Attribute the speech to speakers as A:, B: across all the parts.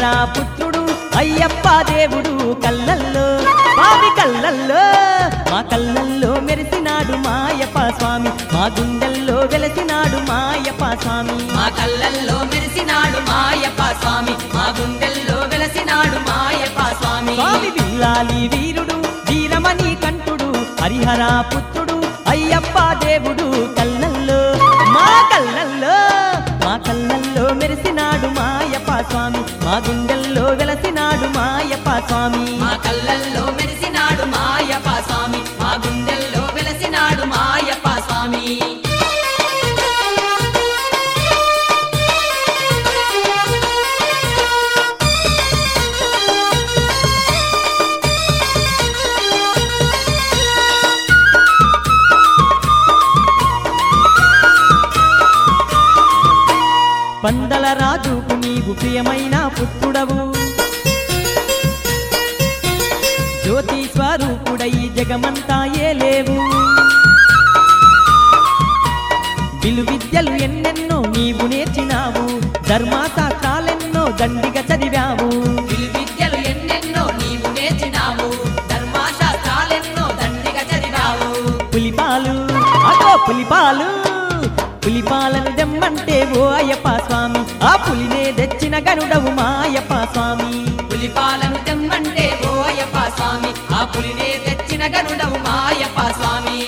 A: హరిహర పుత్రుడు అయ్యప్ప దేవుడు కళ్ళల్లో స్వామి కళ్ళల్లో మా కళ్ళల్లో మెరిసినాడు మాయప్ప స్వామి మా గుండెల్లో వెలసినాడు మాయప్ప స్వామి
B: మా కళ్ళల్లో మెరిసినాడు మాయప్ప స్వామి మా గుండెల్లో వెలసినాడు మాయప్ప స్వామి
A: స్వామి బిల్లాలి వీరుడు వీరమణి కంఠుడు హరిహర పుత్రుడు అయ్యప్ప దేవుడు కళ్ళల్లో మా కళ్ళల్లో మా కళ్ళల్లో మెరిసినాడు మాయప్ప స్వామి మా గుండెల్లో వెలసినాడు మాయప్ప స్వామి
B: మా కళ్ళల్లో మెరిసినాడు మాయప్ప స్వామి మా గుండెల్లో వెలసినాడు మాయప్ప స్వామి
A: పందల రాజుకు నీవు ప్రియమైన పుత్రుడవు జ్యోతి స్వరూపుడై జగమంతా ఏలేవు విలు విద్యలు ఎన్నెన్నో నీవు నేర్చినావు ధర్మశాస్త్రాలెన్నో దండిగా చదివావు
B: విలు విద్యలు ఎన్నెన్నో నీవు నేర్చినావు ధర్మశాస్త్రాలెన్నో దండిగా చదివావు
A: పులిపాలు అగో పులిపాలు పులిపాలను దెమ్మంటే ఓ అయ్యప్ప స్వామి ఆ పులినే తెచ్చిన గరుడవు మా అయ్యప్ప స్వామి
B: పులిపాలను తెమ్మంటే ఓ అయ్యప్ప స్వామి ఆ పులినే తెచ్చిన గరుడవు మాయప్ప స్వామి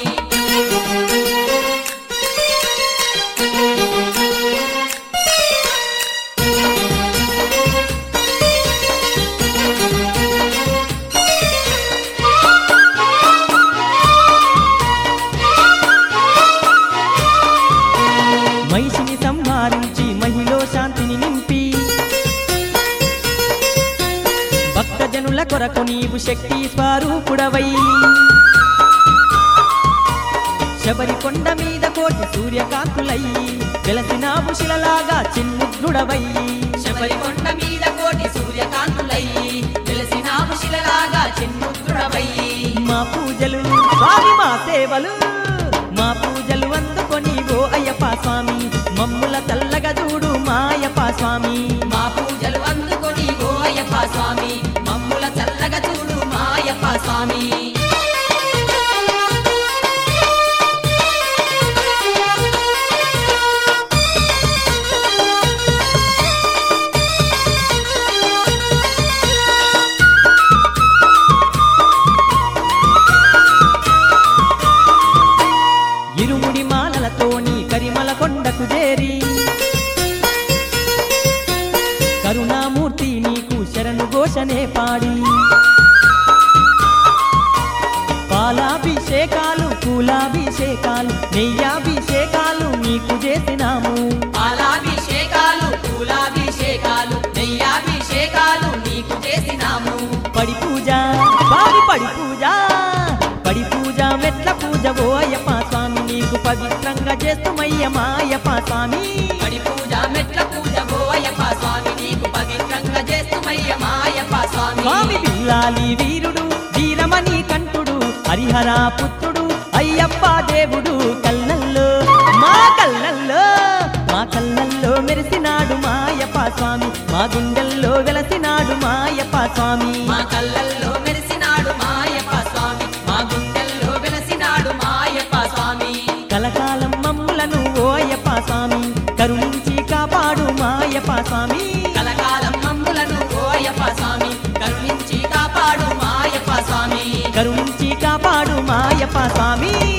A: మహిషిని సంహరించి మహిలో శాంతిని నింపి భక్తజనుల కొరకు నీవు శక్తి స్వరూపుడవై శబరి కొండ మీద కోటి సూర్యకాంతులై వెలసినావు శిలలాగా చిన్ముద్రుడవై
B: శబరి కొండ మీద కోటి సూర్యకాంతులై వెలసినావు శిలలాగా చిన్ముద్రుడవై
A: మా పూజలు స్వామి మా సేవలు మా పూజలు అందుకొని ఓ అయ్యప్ప స్వామి మమ్ముల తల్లగా చూడు మా అయ్యప్ప స్వామి
B: మా పూజలు అందుకొని ఓ అయ్యప్ప స్వామి మమ్ముల చల్లగా చూడు మాయప్ప స్వామి
A: ఇరుముడి మాలలతోని కరిమల కొండకు చేరి కరుణామూర్తి నీకు శరణు ఘోషనే పాడి పాలాభిషేకాలు పూలాభిషేకాలు నెయ్యాభిషేకాలు నీకు చేసినాము
B: పాలాభిషేకాలు పూలాభిషేకాలు నెయ్యాభిషేకాలు నీకు చేసినాము
A: పడి పూజ వారి పడి పూజ పడి పూజ మెట్ల పూజ ఓ అయ్యప్ప స్వామి నీకు పవిత్రంగా చేస్తుమయ్య మాయప్ప స్వామి
B: పడి పూజ మెట్ల పూజ ఓ అయ్యప్ప స్వామి నీకు పవిత్రంగా చేస్తుమయ్య మాయప్ప స్వామి
A: స్వామి బిల్లాలి వీరుడు వీరమణి కంఠుడు హరిహర పుత్రుడు అయ్యప్ప దేవుడు కళ్ళల్లో మా కళ్ళల్లో మా కళ్ళల్లో మెరిసినాడు మాయప్ప స్వామి మా గుండెల్లో వెలసినాడు మాయప్ప స్వామి
B: మా కళ్ళల్లో మెరిసినాడు మాయప్ప స్వామి మా గుండెల్లో వెలసినాడు మాయప్ప స్వామి
A: కలకాలం మమ్ములను ఓయప్ప స్వామి కరుణించి కాపాడు మాయప్ప స్వామి
B: కలకాలం మమ్ములను ఓయప్ప స్వామి కరుణించి కాపాడు మాయప్ప స్వామి
A: కరుణించి కాపాడు మాయప్ప స్వామి